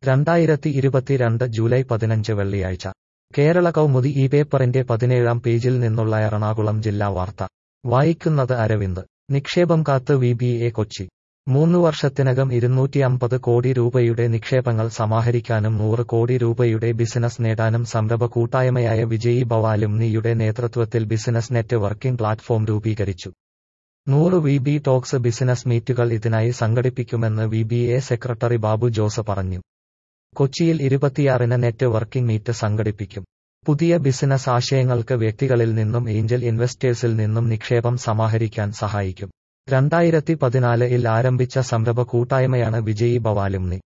രണ്ടായിരത്തി ഇരുപത്തിരണ്ട് ജൂലൈ പതിനഞ്ച് വെള്ളിയാഴ്ച കേരള കൗമുദി ഈ പേപ്പറിന്റെ പതിനേഴാം പേജിൽ നിന്നുള്ള എറണാകുളം ജില്ലാ വാർത്ത വായിക്കുന്നത് അരവിന്ദ് നിക്ഷേപം കാത്ത് വി ബി എ കൊച്ചി മൂന്നു വർഷത്തിനകം ഇരുന്നൂറ്റി അമ്പത് കോടി രൂപയുടെ നിക്ഷേപങ്ങൾ സമാഹരിക്കാനും നൂറ് കോടി രൂപയുടെ ബിസിനസ് നേടാനും സംരംഭ കൂട്ടായ്മയായ വിജയി ബവാലുംനിയുടെ നേതൃത്വത്തിൽ ബിസിനസ് നെറ്റ് വർക്കിംഗ് പ്ലാറ്റ്ഫോം രൂപീകരിച്ചു നൂറ് വി ബി ടോക്സ് ബിസിനസ് മീറ്റുകൾ ഇതിനായി സംഘടിപ്പിക്കുമെന്ന് V B A secretary Babu Jose പറഞ്ഞു കൊച്ചിയിൽ ഇരുപത്തിയാറിന് നെറ്റ് വർക്കിംഗ് മീറ്റ് സംഘടിപ്പിക്കും പുതിയ ബിസിനസ് ആശയങ്ങൾക്ക് വ്യക്തികളിൽ നിന്നും ഏഞ്ചൽ ഇൻവെസ്റ്റേഴ്സിൽ നിന്നും നിക്ഷേപം സമാഹരിക്കാൻ സഹായിക്കും രണ്ടായിരത്തി പതിനാലിൽ ആരംഭിച്ച സംരംഭ കൂട്ടായ്മയാണ് വിജയി ബവാലുംനി